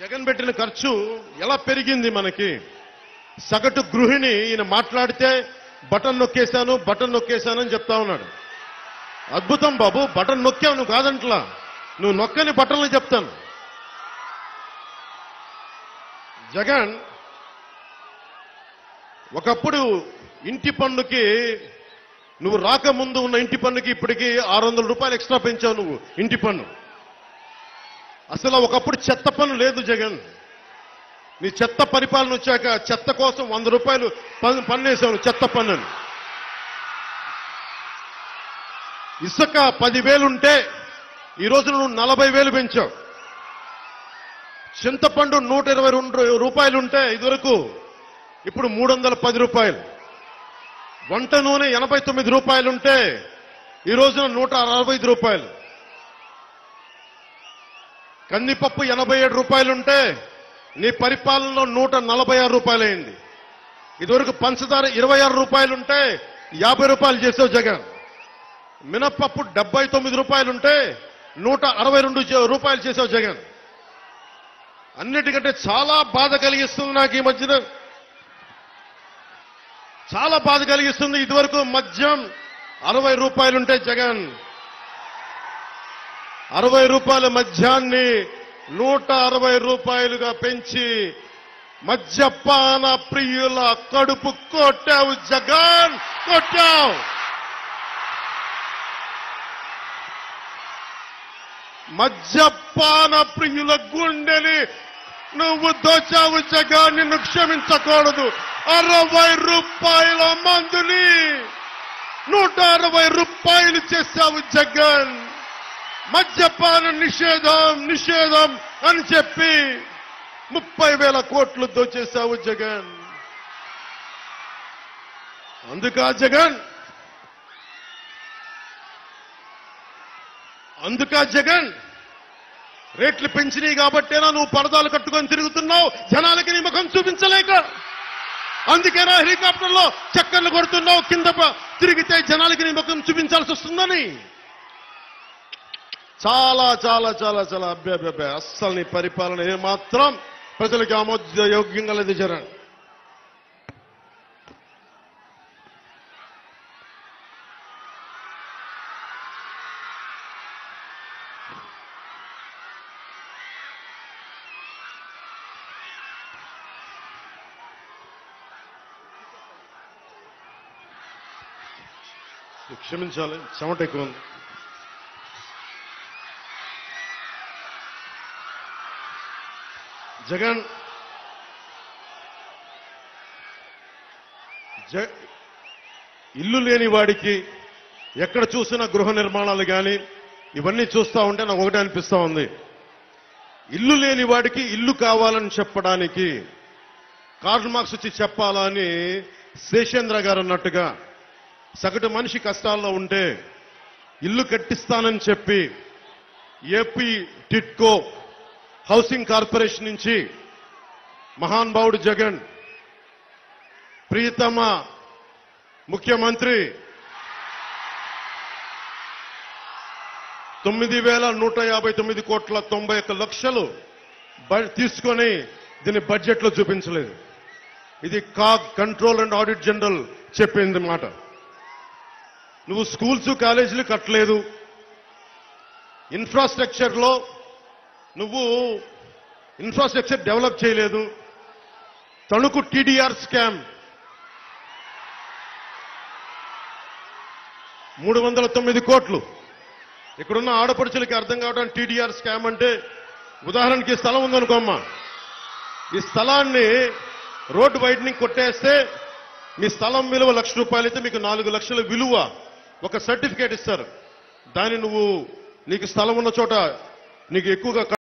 జగన్ పెట్టిన ఖర్చు ఎలా పెరిగింది మనకి సగటు గృహిణి ఈయన మాట్లాడితే బటన్ నొక్కేశాను బటన్ నొక్కేశాను అని చెప్తా ఉన్నాడు అద్భుతం బాబు బటన్ నొక్కావు నువ్వు కాదంట్లా నువ్వు నొక్కని బటన్లు చెప్తాను జగన్ ఒకప్పుడు ఇంటి పన్నుకి నువ్వు రాకముందు ఉన్న ఇంటి పన్నుకి ఇప్పటికి ఆరు వందల రూపాయలు ఎక్స్ట్రా పెంచావు నువ్వు ఇంటి పన్ను అసలు ఒకప్పుడు చెత్త పన్ను లేదు జగన్ నీ చెత్త పరిపాలన వచ్చాక చెత్త కోసం వంద రూపాయలు పన్ను పన్నేసావు నువ్వు చెత్త పన్నుని ఇసుక పదివేలుంటే ఈ రోజు నువ్వు నలభై వేలు పెంచావు చింతపండు నూట ఇరవై రెండు రూపాయలుంటే ఇదివరకు ఇప్పుడు మూడు వందల పది రూపాయలు వంట నూనె ఎనభై తొమ్మిది రూపాయలుంటే ఈ రోజున నూట అరవై ఐదు రూపాయలు కందిపప్పు ఎనభై ఏడు రూపాయలుంటే నీ పరిపాలనలో నూట నలభై ఆరు రూపాయలైంది ఇదివరకు పంచదార ఇరవై ఆరు రూపాయలుంటే యాభై రూపాయలు చేసావు జగన్ మినప్పప్పు డెబ్బై తొమ్మిది రూపాయలుంటే నూట అరవై రెండు జ- రూపాయలు చేసావు జగన్ అన్నిటికంటే చాలా బాధ కలిగిస్తుంది నాకు ఈ మధ్యన చాలా బాధ కలిగిస్తుంది ఇదివరకు మద్యం అరవై రూపాయలుంటే జగన్ అరవై రూపాయల మద్యాన్ని నూట అరవై రూపాయలుగా పెంచి మద్యపాన ప్రియుల కడుపు కొట్టావు జగన్ కొట్టావు మద్యపాన ప్రియుల గుండెని నువ్వు దోచావు జగన్ నిన్ను క్షమించకూడదు అరవై రూపాయల మందుని నూట అరవై రూపాయలు చేశావు జగన్ మద్యపాన నిషేధం నిషేధం అని చెప్పి ముప్పై వేల కోట్లు దోచేశావు జగన్ అందుకా జగన్ అందుకా జగన్ రేట్లు పెంచినాయి కాబట్టేనా నువ్వు పరదాలు కట్టుకొని తిరుగుతున్నావు జనాలకి నీ ముఖం చూపించలేక అందుకేనా హెలికాప్టర్లో చక్కర్లు కొడుతున్నావు కింద ప- తిరిగితే జనాలకి నీ ముఖం చూపించాల్సి వస్తుందని చాలా చాలా చాలా చాలా అబ్బే అబ్బే, అబ్బే అస్సలు నీ పరిపాలన ఏమాత్రం ప్రజలకు ఆమోదయోగ్యంగా లేదు జగన్ క్షమించాలి చెమట ఎక్కువ ఉంది జగన్ జ ఇల్లు లేని వాడికి ఎక్కడ చూసినా గృహ నిర్మాణాలు కానీ ఇవన్నీ చూస్తా ఉంటే నాకు ఒకటే అనిపిస్తా ఉంది ఇల్లు లేని వాడికి ఇల్లు కావాలని చెప్పడానికి కార్ల్ మార్క్స్ వచ్చి చెప్పాలా అని శేషేంద్ర గారు అన్నట్టుగా సగటు మనిషి కష్టాల్లో ఉంటే ఇల్లు కట్టిస్తానని చెప్పి ఏపీ టిట్కో హౌసింగ్ కార్పొరేషన్ నుంచి మహానుభావుడు జగన్ ప్రియతమ ముఖ్యమంత్రి తొమ్మిది వేల నూట యాభై తొమ్మిది కోట్ల తొంభై ఒక్క లక్షలు బ- తీసుకొని దీన్ని బడ్జెట్లో చూపించలేదు ఇది CAG control and audit general చెప్పింది మాట నువ్వు స్కూల్స్ కాలేజీలు కట్టలేదు ఇన్ఫ్రాస్ట్రక్చర్ లో నువ్వు ఇన్ఫ్రాస్ట్రక్చర్ డెవలప్ చేయలేదు తణుకు టీడీఆర్ స్కామ్ మూడు వందల తొమ్మిది కోట్లు ఇక్కడున్న ఆడపడుచులకి అర్థం కావడానికి టీడీఆర్ స్కామ్ అంటే ఉదాహరణకి ఈ స్థలం ఉందనుకోమ్మా ఈ స్థలాన్ని రోడ్డు వైడ్నింగ్ కొట్టేస్తే మీ స్థలం విలువ లక్ష రూపాయలు అయితే మీకు నాలుగు లక్షల విలువ ఒక సర్టిఫికేట్ ఇస్తారు దాన్ని నువ్వు నీకు స్థలం ఉన్న చోట నీకు ఎక్కువగా